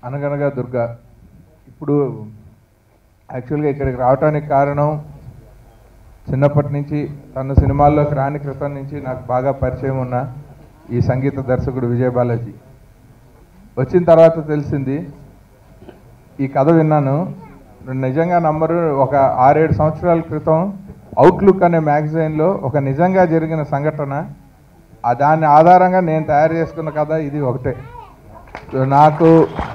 అనగనగా దుర్గా ఇప్పుడు యాక్చువల్గా ఇక్కడికి రావడానికి కారణం చిన్నప్పటి నుంచి తన సినిమాల్లోకి రాని క్రితం నుంచి నాకు బాగా పరిచయం ఉన్న ఈ సంగీత దర్శకుడు విజయ్ బాలాజీ వచ్చిన తర్వాత తెలిసింది ఈ కథ విన్నాను నిజంగా నంబరు ఒక ఆరేడు సంవత్సరాల క్రితం అవుట్లుక్ అనే మ్యాగజైన్లో ఒక నిజంగా జరిగిన సంఘటన ఆ దాని ఆధారంగా నేను తయారు చేసుకున్న కథ ఇది ఒకటే సో నాకు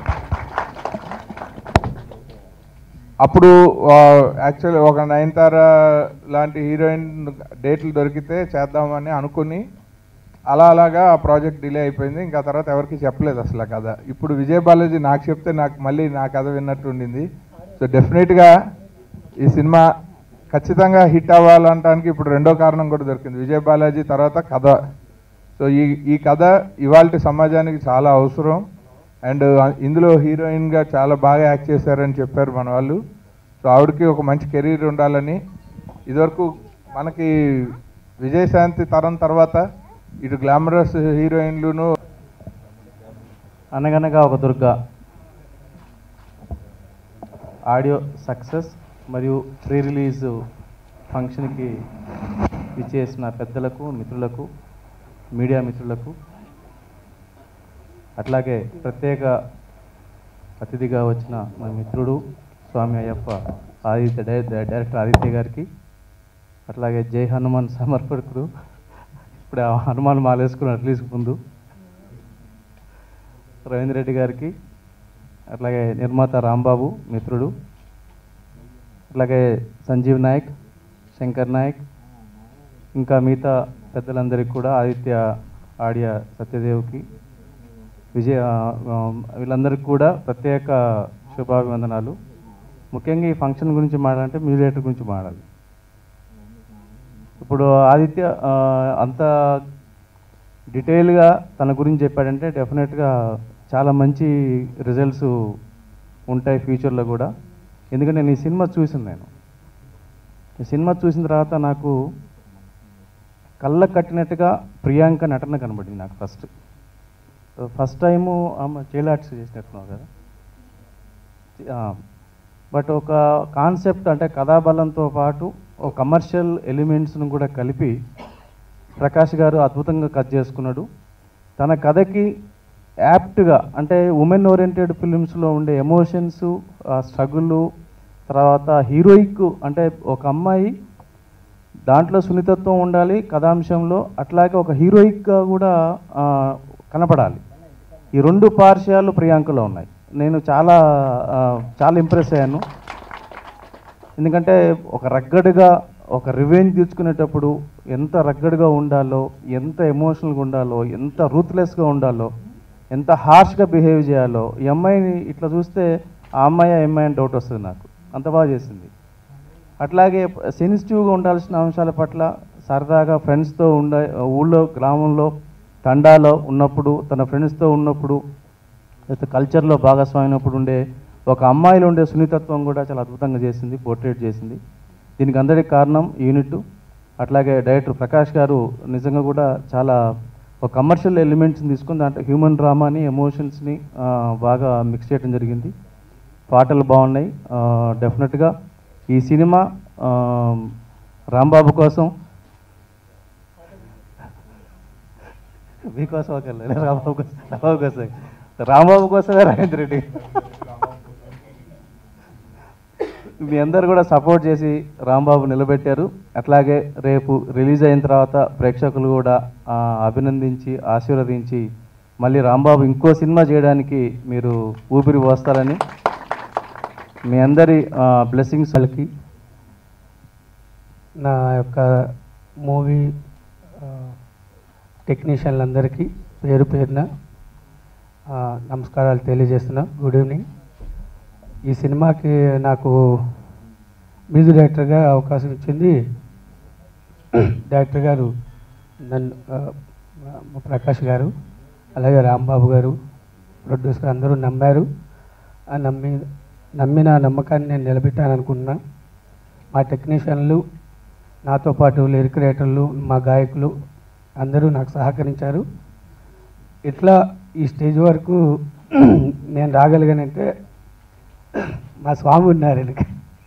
అప్పుడు యాక్చువల్లీ ఒక నయనతార లాంటి హీరోయిన్ డేట్లు దొరికితే చేద్దామని అనుకుని అలా అలాగా ఆ ప్రాజెక్ట్ డిలే అయిపోయింది ఇంకా తర్వాత ఎవరికి చెప్పలేదు అసలు ఆ కథ ఇప్పుడు విజయ్ బాలాజీ నాకు చెప్తే నాకు మళ్ళీ నా కథ విన్నట్టు ఉండింది సో డెఫినెట్గా ఈ సినిమా ఖచ్చితంగా హిట్ అవ్వాలంటానికి ఇప్పుడు రెండో కారణం కూడా దొరికింది విజయ్ బాలాజీ తర్వాత కథ సో ఈ ఈ కథ ఇవాళ సమాజానికి చాలా అవసరం అండ్ ఇందులో హీరోయిన్గా చాలా బాగా యాక్ట్ చేశారని చెప్పారు మన వాళ్ళు సో ఆవిడకి ఒక మంచి కెరీర్ ఉండాలని ఇదివరకు మనకి విజయశాంతి తరం తర్వాత ఇటు గ్లామరస్ హీరోయిన్లును అనగనగా ఒక దుర్గ ఆడియో సక్సెస్ మరియు ప్రీ రిలీజ్ ఫంక్షన్కి ఇచ్చేసిన పెద్దలకు మిత్రులకు మీడియా మిత్రులకు అట్లాగే ప్రత్యేక అతిథిగా వచ్చిన మా మిత్రుడు స్వామి అయ్యప్ప ఆదిత్య డై- డైరెక్టర్ ఆదిత్య గారికి అట్లాగే జై హనుమాన్ సమర్పకుడు ఇప్పుడు ఆ హనుమాన్ మాలేసుకుని రిలీజ్ ముందు రవీంద్ర రెడ్డి గారికి అట్లాగే నిర్మాత రాంబాబు మిత్రుడు అట్లాగే సంజీవ్ నాయక్ శంకర్ నాయక్ ఇంకా మిగతా పెద్దలందరికీ కూడా ఆదిత్య ఆడియ సత్యదేవ్కి విజయ ఆ, వీళ్ళందరికీ కూడా ప్రత్యేక శుభాభివందనాలు ముఖ్యంగా ఈ ఫంక్షన్ గురించి మాట్లాడాలంటే మ్యూజియేటర్ గురించి మాట్లాడాలి ఇప్పుడు ఆదిత్య ఆ, అంత డీటెయిల్గా తన గురించి చెప్పాడంటే డెఫినెట్గా చాలా మంచి రిజల్ట్స్ ఉంటాయి ఫ్యూచర్లో కూడా ఎందుకంటే నేను ఈ సినిమా చూసాను నేను ఈ సినిమా చూసిన తర్వాత నాకు కళ్ళ కట్టినట్టుగా ప్రియాంక నటన కనబడింది నాకు ఫస్ట్ ఫస్ట్ టైము ఆమె చైలాట్స్ చేసినట్టున్నావు కదా బట్ ఒక కాన్సెప్ట్ అంటే కథాబలంతో పాటు ఒక కమర్షియల్ ఎలిమెంట్స్ను కూడా కలిపి ప్రకాష్ గారు అద్భుతంగా కట్ చేసుకున్నాడు తన కథకి యాప్ట్గా అంటే ఉమెన్ ఓరియంటెడ్ ఫిలిమ్స్లో ఉండే ఎమోషన్స్ స్ట్రగుల్ తర్వాత హీరోయిక్ అంటే ఒక అమ్మాయి దాంట్లో సున్నితత్వం ఉండాలి కథాంశంలో అట్లాగే ఒక హీరోయిక్గా కూడా ఆ, కనపడాలి ఈ రెండు పార్శ్యాలు ప్రియాంకలో ఉన్నాయి నేను చాలా ఆ, చాలా ఇంప్రెస్ అయ్యాను ఎందుకంటే ఒక రగ్గడ్గా ఒక రివెంజ్ తీర్చుకునేటప్పుడు ఎంత రగ్గడ్గా ఉండాలో ఎంత ఎమోషనల్గా ఉండాలో ఎంత రూత్లెస్గా ఉండాలో ఎంత హార్ష్గా బిహేవ్ చేయాలో ఈ అమ్మాయిని ఇట్లా చూస్తే ఆ అమ్మాయి ఆ అమ్మాయి అని డౌట్ వస్తుంది నాకు అంత బాగా చేసింది అట్లాగే సెన్సిటివ్గా ఉండాల్సిన అంశాల పట్ల సరదాగా ఫ్రెండ్స్తో ఉండ ఊళ్ళో గ్రామంలో తండాలో ఉన్నప్పుడు తన ఫ్రెండ్స్తో ఉన్నప్పుడు లేకపోతే కల్చర్లో భాగస్వామైనప్పుడు ఉండే ఒక అమ్మాయిలో ఉండే సున్నితత్వం కూడా చాలా అద్భుతంగా చేసింది పోర్ట్రేట్ చేసింది దీనికి అందరికి కారణం యూనిట్ అట్లాగే డైరెక్టర్ ప్రకాష్ గారు నిజంగా కూడా చాలా ఒక కమర్షియల్ ఎలిమెంట్స్ని తీసుకుని దాంట్లో హ్యూమన్ డ్రామాని ఎమోషన్స్ని బాగా మిక్స్ చేయడం జరిగింది పాటలు బాగున్నాయి డెఫినెట్గా ఈ సినిమా ఆ, రాంబాబు కోసం మీకోసం ఒక రాంబాబు కోసం రాంబాబు కోసం రాంబాబు కోసమే రవీంద్ర రెడ్డి మీ అందరు కూడా సపోర్ట్ చేసి రాంబాబు నిలబెట్టారు అట్లాగే రేపు రిలీజ్ అయిన తర్వాత ప్రేక్షకులు కూడా ఆ, అభినందించి ఆశీర్వదించి మళ్ళీ రాంబాబు ఇంకో సినిమా చేయడానికి మీరు ఊపిరి పోస్తారని మీ అందరి బ్లెస్సింగ్స్ వాళ్ళకి నా యొక్క మూవీ టెక్నీషియన్లందరికీ పేరు పేరున ఆ, నమస్కారాలు తెలియజేస్తున్నా గుడ్ ఈవినింగ్ ఈ సినిమాకి నాకు మ్యూజిక్ డైరెక్టర్గా అవకాశం ఇచ్చింది డైరెక్టర్ గారు నన్ను ఆ, మా ప్రకాష్ గారు అలాగే రాంబాబు గారు ప్రొడ్యూసర్ అందరూ నమ్మారు ఆ నమ్మి నమ్మిన నమ్మకాన్ని నేను నిలబెట్టాను అనుకుంటున్నా మా టెక్నీషియన్లు నాతో పాటు లిరిక్ రైటర్లు మా గాయకులు అందరూ నాకు సహకరించారు ఇట్లా ఈ స్టేజ్ వరకు నేను రాగలిగానంటే మా స్వామి ఉన్నారు వెనక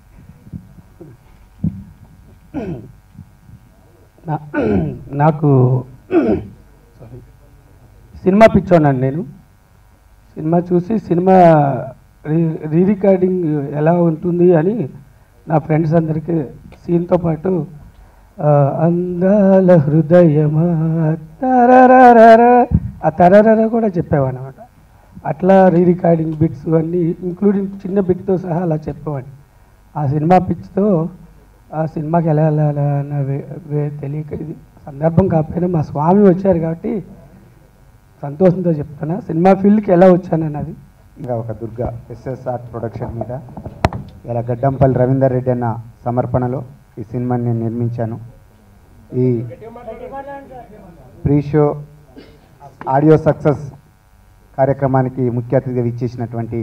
నా- నాకు సారీ సినిమా పిచ్చోనండి నేను సినిమా చూసి సినిమా రీ రీ రికార్డింగ్ ఎలా ఉంటుంది అని నా ఫ్రెండ్స్ అందరికీ సీన్తో పాటు ఆ, అందాల హృదయమా తరరరర ఆ తరరర కూడా చెప్పేవాడిని అనమాట అట్లా రీ రికార్డింగ్ బిట్స్ అన్నీ ఇంక్లూడింగ్ చిన్న బిట్తో సహా అలా చెప్పేవాడిని ఆ సినిమా పిచ్తో ఆ సినిమాకి ఎలా వెళ్ళాలా అన్న వే- వే- తెలియక ఇది సందర్భం కాకపోయినా మా స్వామి వచ్చారు కాబట్టి సంతోషంతో చెప్తున్నా సినిమా ఫీల్డ్కి ఎలా వచ్చానన్నది ఇంకా ఒక దుర్గా ఎస్ఎస్ ఆర్ట్ ప్రొడక్షన్ మీద ఇలా గడ్డంపల్లి రవీందర్ రెడ్డి అన్న సమర్పణలో ఈ సినిమాని నేను నిర్మించాను ఈ ప్రీ షో ఆడియో సక్సెస్ కార్యక్రమానికి ముఖ్య అతిథిగా ఇచ్చేసినటువంటి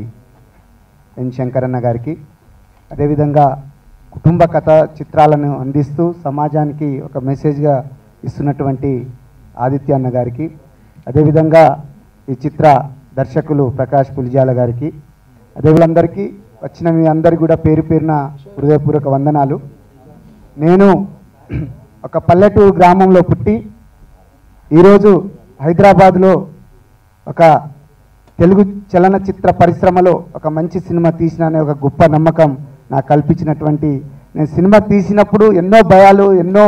ఎన్ శంకరన్న గారికి అదేవిధంగా కుటుంబ కథ చిత్రాలను అందిస్తూ సమాజానికి ఒక మెసేజ్గా ఇస్తున్నటువంటి ఆదిత్య అన్న గారికి అదేవిధంగా ఈ చిత్ర దర్శకులు ప్రకాష్ పులిజాల గారికి అదే వీళ్ళందరికీ వచ్చిన మీ అందరికీ కూడా పేరు పేరున హృదయపూర్వక వందనాలు నేను ఒక పల్లెటూరు గ్రామంలో పుట్టి ఈరోజు హైదరాబాద్లో ఒక తెలుగు చలనచిత్ర పరిశ్రమలో ఒక మంచి సినిమా తీసిననే ఒక గొప్ప నమ్మకం నాకు కల్పించినటువంటి నేను సినిమా తీసినప్పుడు ఎన్నో భయాలు ఎన్నో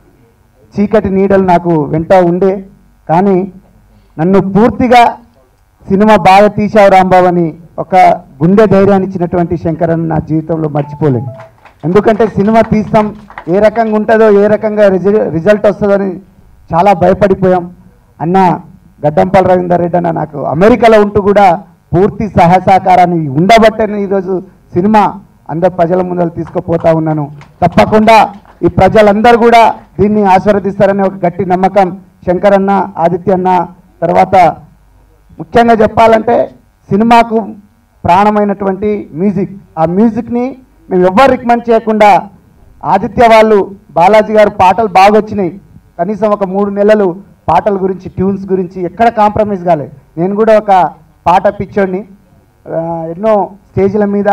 చీకటి నీడలు నాకు వెంట ఉండే కానీ నన్ను పూర్తిగా సినిమా బాగా తీశావు రాంబాబు అని ఒక గుండె ధైర్యాన్ని ఇచ్చినటువంటి శంకరన్ నా జీవితంలో మర్చిపోలేను ఎందుకంటే సినిమా తీస్తాం ఏ రకంగా ఉంటుందో ఏ రకంగా రిజ- రిజల్ట్ వస్తుందని చాలా భయపడిపోయాం అన్న గడ్డంపల్లి రవీందర్ రెడ్డి అన్న నాకు అమెరికాలో ఉంటూ కూడా పూర్తి సహాయ సహకారాన్ని ఉండబట్టే నేను ఈరోజు సినిమా అందరు ప్రజల ముందర తీసుకుపోతా ఉన్నాను తప్పకుండా ఈ ప్రజలందరూ కూడా దీన్ని ఆశీర్వదిస్తారనే ఒక గట్టి నమ్మకం శంకరన్న ఆదిత్య అన్న తర్వాత ముఖ్యంగా చెప్పాలంటే సినిమాకు ప్రాణమైనటువంటి మ్యూజిక్ ఆ మ్యూజిక్ని మేము ఎవ్వరు రికమెండ్ చేయకుండా ఆదిత్య వాళ్ళు బాలాజీ గారు పాటలు బాగా వచ్చినాయి కనీసం ఒక మూడు నెలలు పాటల గురించి ట్యూన్స్ గురించి ఎక్కడ కాంప్రమైజ్ కాలేదు నేను కూడా ఒక పాట పిచ్చోడిని ఆ, ఎన్నో స్టేజ్ల మీద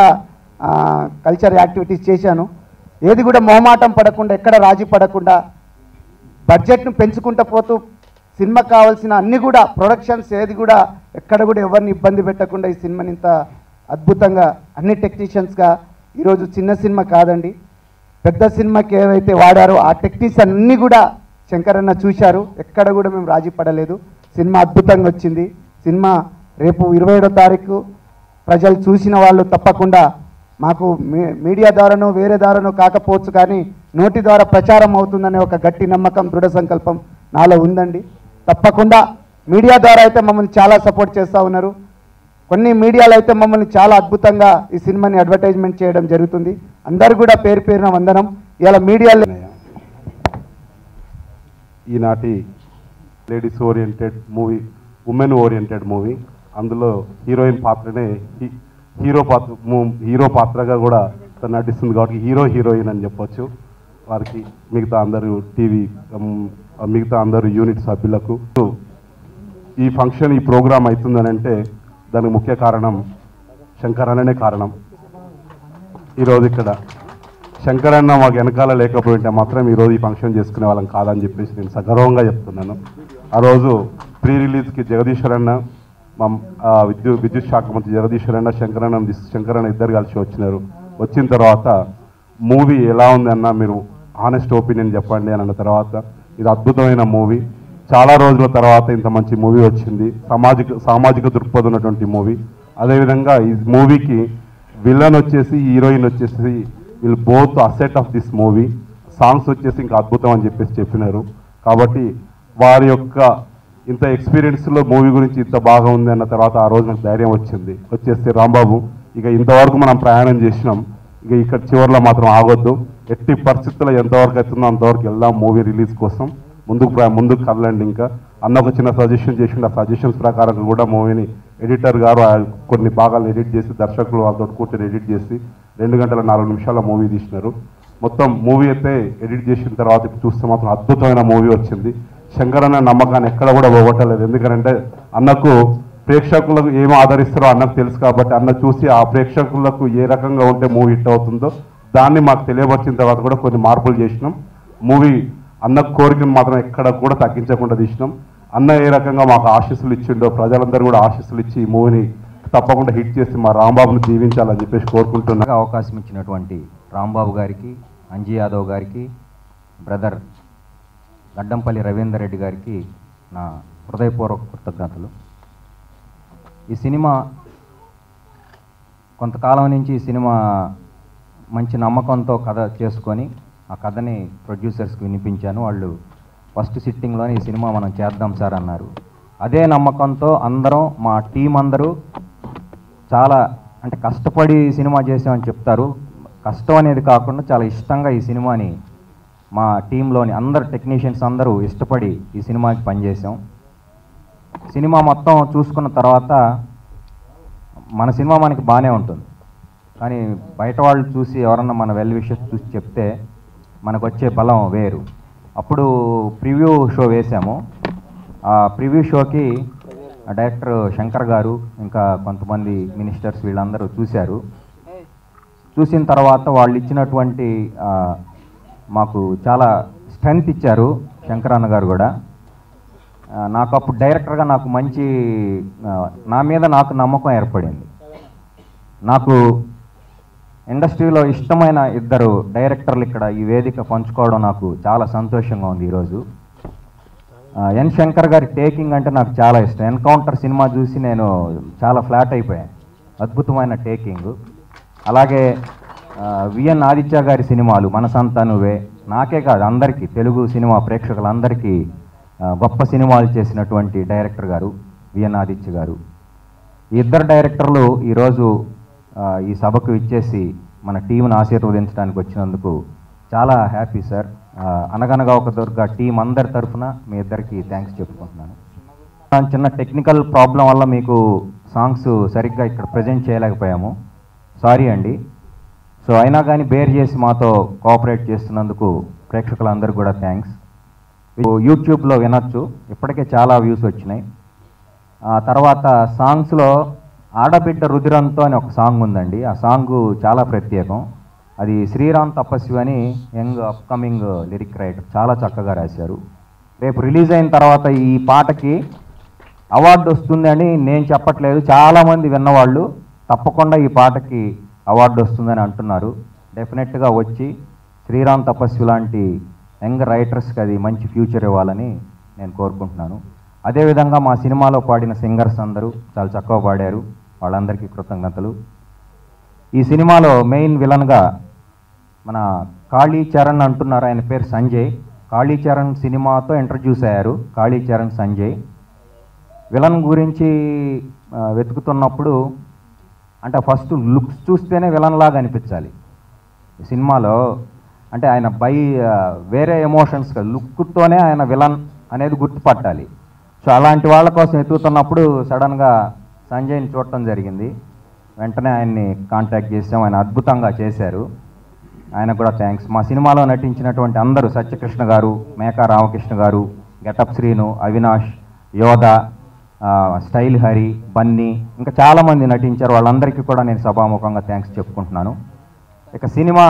కల్చర్ యాక్టివిటీస్ చేశాను ఏది కూడా మొహమాటం పడకుండా ఎక్కడ రాజీ పడకుండా బడ్జెట్ను పెంచుకుంటూ పోతూ సినిమాకి కావాల్సిన అన్ని కూడా ప్రొడక్షన్స్ ఏది కూడా ఎక్కడ కూడా ఎవరిని ఇబ్బంది పెట్టకుండా ఈ సినిమాని ఇంత అద్భుతంగా అన్ని టెక్నీషియన్స్గా ఈరోజు చిన్న సినిమా కాదండి పెద్ద సినిమాకి ఏవైతే వాడారో ఆ టెక్నీషియన్స్ అన్నీ కూడా శంకరన్న చూశారు ఎక్కడ కూడా మేము రాజీ పడలేదు సినిమా అద్భుతంగా వచ్చింది సినిమా రేపు ఇరవై ఏడో తారీఖు ప్రజలు చూసిన వాళ్ళు తప్పకుండా మాకు మీ- మీడియా ద్వారానో వేరే ద్వారానో కాకపోవచ్చు కానీ నోటి ద్వారా ప్రచారం అవుతుందనే ఒక గట్టి నమ్మకం దృఢ సంకల్పం నాలో ఉందండి తప్పకుండా మీడియా ద్వారా అయితే మమ్మల్ని చాలా సపోర్ట్ చేస్తూ ఉన్నారు కొన్ని మీడియాలో అయితే మమ్మల్ని చాలా అద్భుతంగా ఈ సినిమాని అడ్వర్టైజ్మెంట్ చేయడం జరుగుతుంది అందరు కూడా పేరు పేరున వందనం ఇలా మీడియాలో ఈనాటి ladies oriented movie women oriented movie అందులో హీరోయిన్ పాత్రనే హీ- హీరో పాత్ర మూ- హీరో పాత్రగా కూడా తను నటిస్తుంది కాబట్టి హీరో హీరోయిన్ అని చెప్పొచ్చు వారికి మిగతా అందరూ టీవీ ఉమ్, మిగతా అందరూ యూనిట్ సభ్యులకు ఈ ఫంక్షన్ ఈ ప్రోగ్రామ్ అవుతుందని అంటే దానికి ముఖ్య కారణం శంకర్ అన్ననే కారణం ఈరోజు ఇక్కడ శంకరన్న మాకు వెనకాల లేకపోయింటే మాత్రం ఈరోజు ఈ ఫంక్షన్ చేసుకునే వాళ్ళం కాదని చెప్పేసి నేను సగర్వంగా చెప్తున్నాను ఆ రోజు ప్రీ రిలీజ్కి జగదీశ్వర్ అన్న మా ఆ, విద్యు విద్యుత్ శాఖ మంత్రి జగదీశ్వర్ అన్న శంకరన్న దిస్- శంకరన్న ఇద్దరు కలిసి వచ్చినారు వచ్చిన తర్వాత మూవీ ఎలా ఉంది అన్న మీరు ఆనెస్ట్ ఒపీనియన్ చెప్పండి అని అన్న తర్వాత ఇది అద్భుతమైన మూవీ చాలా రోజుల తర్వాత ఇంత మంచి మూవీ వచ్చింది సామాజిక సామాజిక దృక్పథం ఉన్నటువంటి మూవీ అదేవిధంగా ఈ మూవీకి విలన్ వచ్చేసి హీరోయిన్ వచ్చేసి వీళ్ళు both asset of this movie songs వచ్చేసి ఇంకా అద్భుతం అని చెప్పేసి చెప్పినారు కాబట్టి వారి యొక్క ఇంత ఎక్స్పీరియన్స్లో మూవీ గురించి ఇంత బాగా ఉంది అన్న తర్వాత ఆ రోజు నాకు ధైర్యం వచ్చింది వచ్చేస్తే రాంబాబు ఇక ఇంతవరకు మనం ప్రయాణం చేసినాం ఇక ఇక్కడ చివరిలో మాత్రం ఆగొద్దు ఎట్టి పరిస్థితుల్లో ఎంతవరకు అవుతుందో అంతవరకు వెళ్దాం మూవీ రిలీజ్ కోసం ముందుకు ప్ర- ముందుకు కదలండి ఇంకా అన్న ఒక చిన్న సజెషన్ చేసిండు ఆ సజెషన్స్ ప్రకారం కూడా మూవీని ఎడిటర్ గారు ఆ కొన్ని భాగాలు ఎడిట్ చేసి దర్శకులు వాళ్ళతో కూర్చొని ఎడిట్ చేసి రెండు గంటల నాలుగు నిమిషాల మూవీ తీసినారు మొత్తం మూవీ అయితే ఎడిట్ చేసిన తర్వాత ఇప్పుడు చూస్తే మాత్రం అద్భుతమైన మూవీ వచ్చింది శంకర్ అన్న నమ్మకాన్ని ఎక్కడ కూడా పోగొట్టలేదు ఎందుకంటే అన్నకు ప్రేక్షకులకు ఏం ఆదరిస్తారో అన్నకు తెలుసు కాబట్టి అన్న చూసి ఆ ప్రేక్షకులకు ఏ రకంగా ఉంటే మూవీ హిట్ అవుతుందో దాన్ని మాకు తెలియపరిచిన తర్వాత కూడా కొన్ని మార్పులు చేసినాం మూవీ అన్న కోరికను మాత్రం ఎక్కడ కూడా తగ్గించకుండా తీసినాం అన్న ఏ రకంగా మాకు ఆశీస్సులు ఇచ్చిండో ప్రజలందరూ కూడా ఆశీస్సులు ఇచ్చి ఈ మూవీని తప్పకుండా హిట్ చేసి మా రాంబాబుని దీవించాలని చెప్పేసి కోరుకుంటున్నాను నాకు అవకాశం ఇచ్చినటువంటి రాంబాబు గారికి అంజీ యాదవ్ గారికి బ్రదర్ గడ్డంపల్లి రవీందర్ రెడ్డి గారికి నా హృదయపూర్వక కృతజ్ఞతలు ఈ సినిమా కొంతకాలం నుంచి ఈ సినిమా మంచి నమ్మకంతో కథ చేసుకొని ఆ కథని ప్రొడ్యూసర్స్కి వినిపించాను వాళ్ళు ఫస్ట్ సిట్టింగ్లోనే ఈ సినిమా మనం చేద్దాం సార్ అన్నారు అదే నమ్మకంతో అందరం మా టీం అందరూ చాలా అంటే కష్టపడి ఈ సినిమా చేసామని చెప్తారు కష్టం అనేది కాకుండా చాలా ఇష్టంగా ఈ సినిమాని మా టీంలోని అందరు టెక్నీషియన్స్ అందరూ ఇష్టపడి ఈ సినిమాకి పనిచేసాం సినిమా మొత్తం చూసుకున్న తర్వాత మన సినిమా మనకి బాగానే ఉంటుంది కానీ బయట వాళ్ళు చూసి ఎవరన్నా మన వెల్ విషెస్ చూసి చెప్తే మనకు వచ్చే బలం వేరు అప్పుడు ప్రివ్యూ షో వేసాము ఆ ప్రివ్యూ షోకి ఆ డైరెక్టర్ శంకర్ గారు ఇంకా కొంతమంది మినిస్టర్స్ వీళ్ళందరూ చూశారు చూసిన తర్వాత వాళ్ళు ఇచ్చినటువంటి ఆ, మాకు చాలా స్ట్రెంగ్త్ ఇచ్చారు శంకర్ అన్న గారు కూడా ఆ, నాకు అప్పుడు డైరెక్టర్గా నాకు మంచి ఆ, నా మీద నాకు నమ్మకం ఏర్పడింది నాకు ఇండస్ట్రీలో ఇష్టమైన ఇద్దరు డైరెక్టర్లు ఇక్కడ ఈ వేదిక పంచుకోవడం నాకు చాలా సంతోషంగా ఉంది ఈరోజు ఆ, ఎన్ శంకర్ గారి టేకింగ్ అంటే నాకు చాలా ఇష్టం ఎన్కౌంటర్ సినిమా చూసి నేను చాలా ఫ్లాట్ అయిపోయాను అద్భుతమైన టేకింగ్ అలాగే ఆ, విఎన్ ఆదిత్య గారి సినిమాలు మనసంతా నువ్వే నాకే కాదు అందరికీ తెలుగు సినిమా ప్రేక్షకులందరికీ ఆ, గొప్ప సినిమాలు చేసినటువంటి డైరెక్టర్ గారు విఎన్ ఆదిత్య గారు ఈ ఇద్దరు డైరెక్టర్లు ఈరోజు ఆ, ఈ సభకు ఇచ్చేసి మన టీంను ఆశీర్వదించడానికి వచ్చినందుకు చాలా హ్యాపీ సార్ ఆ, అనగనగా ఒక దుర్గా టీం అందరి తరఫున మీ ఇద్దరికి థ్యాంక్స్ చెప్పుకుంటున్నాను ఆ, చిన్న టెక్నికల్ ప్రాబ్లం వల్ల మీకు సాంగ్స్ సరిగ్గా ఇక్కడ ప్రజెంట్ చేయలేకపోయాము సారీ అండి సో అయినా కానీ బేర్ చేసి మాతో కోఆపరేట్ చేస్తున్నందుకు ప్రేక్షకులందరికీ కూడా థ్యాంక్స్ యూట్యూబ్లో వినొచ్చు ఇప్పటికే చాలా వ్యూస్ వచ్చినాయి ఆ తర్వాత సాంగ్స్లో ఆడబిడ్డ రుదిరంతో అని ఒక సాంగ్ ఉందండి ఆ సాంగ్ చాలా ప్రత్యేకం అది శ్రీరామ్ తపస్వి అని యంగ్ అప్కమింగ్ లిరిక్ రైటర్ చాలా చక్కగా రాశారు రేపు రిలీజ్ అయిన తర్వాత ఈ పాటకి అవార్డు వస్తుంది అని నేను చెప్పట్లేదు చాలామంది విన్నవాళ్ళు తప్పకుండా ఈ పాటకి అవార్డు వస్తుందని అంటున్నారు డెఫినెట్గా వచ్చి శ్రీరామ్ తపస్వి లాంటి యంగ్ రైటర్స్కి అది మంచి ఫ్యూచర్ ఇవ్వాలని నేను కోరుకుంటున్నాను అదేవిధంగా మా సినిమాలో పాడిన సింగర్స్ అందరూ చాలా చక్కగా పాడారు వాళ్ళందరికీ కృతజ్ఞతలు ఈ సినిమాలో మెయిన్ విలన్గా మన కాళీచరణ్ అంటున్నారు ఆయన పేరు సంజయ్ కాళీచరణ్ సినిమాతో ఇంట్రడ్యూస్ అయ్యారు కాళీచరణ్ సంజయ్ విలన్ గురించి ఆ, వెతుకుతున్నప్పుడు అంటే ఫస్ట్ లుక్స్ చూస్తేనే విలన్ లాగా అనిపించాలి ఈ సినిమాలో అంటే ఆయన బై ఆ, వేరే ఎమోషన్స్ లుక్తోనే ఆయన విలన్ అనేది గుర్తుపట్టాలి సో అలాంటి వాళ్ళ కోసం వెతుకుతున్నప్పుడు సడన్గా సంజయ్ని చూడటం జరిగింది వెంటనే ఆయన్ని కాంటాక్ట్ చేసాం ఆయన అద్భుతంగా చేశారు ఆయన కూడా థ్యాంక్స్ మా సినిమాలో నటించినటువంటి అందరూ సత్యకృష్ణ గారు మేకా రామకృష్ణ గారు గెటప్ శ్రీను అవినాష్ యోధ ఆ, స్టైల్ హరి బన్నీ ఇంకా చాలామంది నటించారు వాళ్ళందరికీ కూడా నేను సభాముఖంగా థ్యాంక్స్ చెప్పుకుంటున్నాను ఇక సినిమా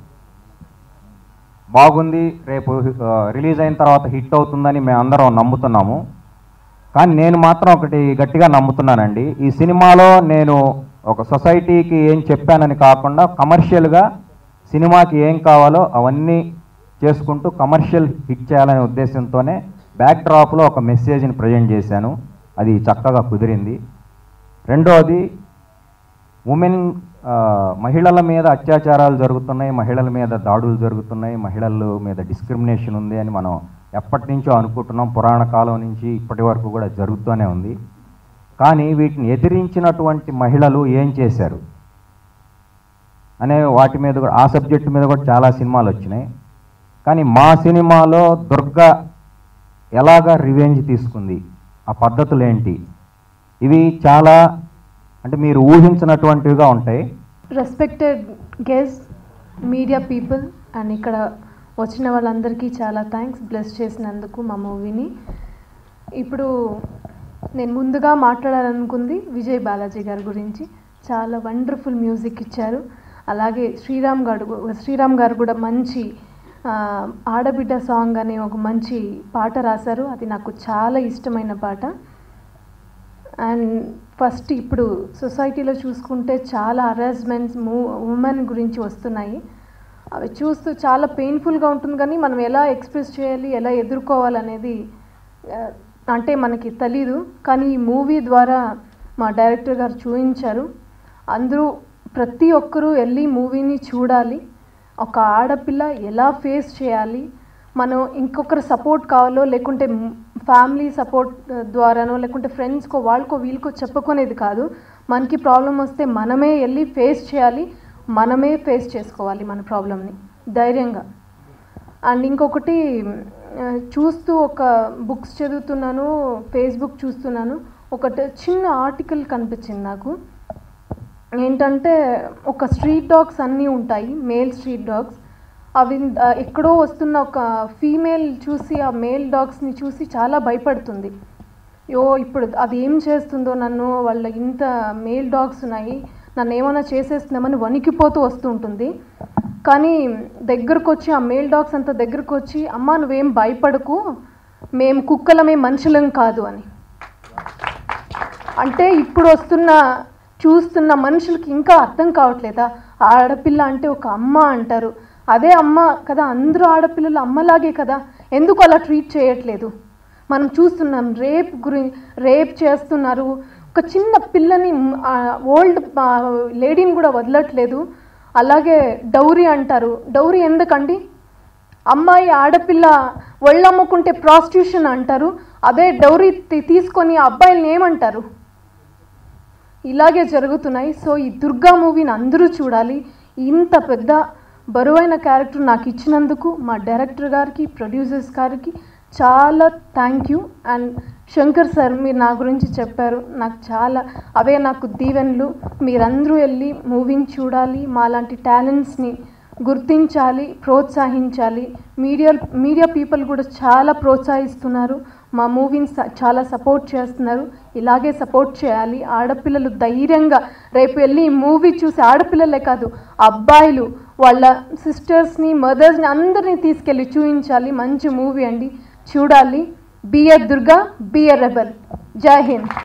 బాగుంది రేపు ఆ, రిలీజ్ అయిన తర్వాత హిట్ అవుతుందని మేము అందరం నమ్ముతున్నాము కానీ నేను మాత్రం ఒకటి గట్టిగా నమ్ముతున్నానండి ఈ సినిమాలో నేను ఒక సొసైటీకి ఏం చెప్పానని కాకుండా కమర్షియల్గా సినిమాకి ఏం కావాలో అవన్నీ చేసుకుంటూ కమర్షియల్ హిట్ చేయాలనే ఉద్దేశంతోనే బ్యాక్ డ్రాప్లో ఒక మెసేజ్ని ప్రజెంట్ చేశాను అది చక్కగా కుదిరింది రెండోది ఉమెన్ ఆ, మహిళల మీద అత్యాచారాలు జరుగుతున్నాయి మహిళల మీద దాడులు జరుగుతున్నాయి మహిళల మీద డిస్క్రిమినేషన్ ఉంది అని మనం ఎప్పటి నుంచో అనుకుంటున్నాం పురాణ కాలం నుంచి ఇప్పటి వరకు కూడా జరుగుతూనే ఉంది కానీ వీటిని ఎదిరించినటువంటి మహిళలు ఏం చేశారు అనే వాటి మీద కూడా ఆ సబ్జెక్టు మీద కూడా చాలా సినిమాలు వచ్చినాయి కానీ మా సినిమాలో దుర్గా ఎలాగా రివెంజ్ తీసుకుంది ఆ పద్ధతులు ఏంటి ఇవి చాలా అంటే మీరు ఊహించినటువంటివిగా ఉంటాయి respected guest media people and ఇక్కడ వచ్చిన వాళ్ళందరికీ చాలా థ్యాంక్స్ బ్లెస్ చేసినందుకు మా మూవీని ఇప్పుడు నేను ముందుగా మాట్లాడాలనుకుంది విజయ్ బాలాజీ గారి గురించి చాలా వండర్ఫుల్ మ్యూజిక్ ఇచ్చారు అలాగే శ్రీరామ్ గారు శ్రీరామ్ గారు కూడా మంచి ఆ, ఆడబిడ్డ సాంగ్ అనే ఒక మంచి పాట రాశారు అది నాకు చాలా ఇష్టమైన పాట అండ్ ఫస్ట్ ఇప్పుడు సొసైటీలో చూసుకుంటే చాలా హరాస్మెంట్స్ మూ ఉమెన్ గురించి వస్తున్నాయి అవి చూస్తూ చాలా పెయిన్ఫుల్గా ఉంటుంది కానీ మనం ఎలా ఎక్స్ప్రెస్ చేయాలి ఎలా ఎదుర్కోవాలనేది ఆ, అంటే మనకి తెలీదు కానీ ఈ మూవీ ద్వారా మా డైరెక్టర్ గారు చూపించారు అందరూ ప్రతి ఒక్కరూ వెళ్ళి మూవీని చూడాలి ఒక ఆడపిల్ల ఎలా ఫేస్ చేయాలి మనం ఇంకొకరు సపోర్ట్ కావాలో లేకుంటే ఫ్యామిలీ సపోర్ట్ ద్వారానో లేకుంటే ఫ్రెండ్స్కో వాళ్ళకో వీళ్ళకో చెప్పుకునేది కాదు మనకి ప్రాబ్లం వస్తే మనమే వెళ్ళి ఫేస్ చేయాలి మనమే ఫేస్ చేసుకోవాలి మన ప్రాబ్లమ్ని ధైర్యంగా అండ్ ఇంకొకటి ఆ, చూస్తూ ఒక బుక్స్ చదువుతున్నాను ఫేస్బుక్ చూస్తున్నాను ఒకటి చిన్న ఆర్టికల్ కనిపించింది నాకు ఏంటంటే ఒక స్ట్రీట్ డాగ్స్ అన్నీ ఉంటాయి మేల్ స్ట్రీట్ డాగ్స్ అవి ఆ, ఎక్కడో వస్తున్న ఒక ఫీమేల్ చూసి ఆ మేల్ డాగ్స్ని చూసి చాలా భయపడుతుంది యో ఇప్పుడు అది ఏం చేస్తుందో నన్ను వాళ్ళ ఇంత మేల్ డాగ్స్ ఉన్నాయి నన్ను ఏమైనా చేసేస్తున్నామని వణికిపోతూ వస్తూ ఉంటుంది కానీ దగ్గరకు వచ్చి ఆ మేల్ డాగ్స్ అంతా దగ్గరకు వచ్చి అమ్మ నువ్వేం భయపడకు మేము కుక్కలమే మనుషులం కాదు అని అంటే ఇప్పుడు వస్తున్న చూస్తున్న మనుషులకి ఇంకా అర్థం కావట్లేదా ఆడపిల్ల అంటే ఒక అమ్మ అంటారు అదే అమ్మ కదా అందరూ ఆడపిల్లలు అమ్మలాగే కదా ఎందుకు అలా ట్రీట్ చేయట్లేదు మనం చూస్తున్నాం రేప్ గురి రేప్ చేస్తున్నారు ఒక చిన్న పిల్లని ఓల్డ్ లేడీని కూడా వదలట్లేదు అలాగే డౌరీ అంటారు డౌరీ ఎందుకండి అమ్మాయి ఆడపిల్ల ఒళ్ళమ్ముకుంటే ప్రాస్టిట్యూషన్ అంటారు అదే డౌరీ తీ- తీసుకొని ఆ అబ్బాయిల్ని ఏమంటారు ఇలాగే జరుగుతున్నాయి సో ఈ దుర్గా మూవీని అందరూ చూడాలి ఇంత పెద్ద బరువైన క్యారెక్టర్ నాకు ఇచ్చినందుకు మా డైరెక్టర్ గారికి ప్రొడ్యూసర్స్ గారికి చాలా thank you and Shankar sir మీరు నా గురించి చెప్పారు నాకు చాలా అవే నాకు దీవెనలు మీరందరూ వెళ్ళి మూవీని చూడాలి మాలాంటి టాలెంట్స్ని గుర్తించాలి ప్రోత్సహించాలి మీడియా మీడియా పీపుల్ కూడా చాలా ప్రోత్సహిస్తున్నారు మా మూవీని స- చాలా సపోర్ట్ చేస్తున్నారు ఇలాగే సపోర్ట్ చేయాలి ఆడపిల్లలు ధైర్యంగా రేపు వెళ్ళి ఈ మూవీ చూసి ఆడపిల్లలే కాదు అబ్బాయిలు వాళ్ళ సిస్టర్స్ని మదర్స్ని అందరినీ తీసుకెళ్ళి చూపించాలి మంచి మూవీ అండి చూడాలి బిఆర్ దుర్గా బిఆర్ రెబల్ జై హింద్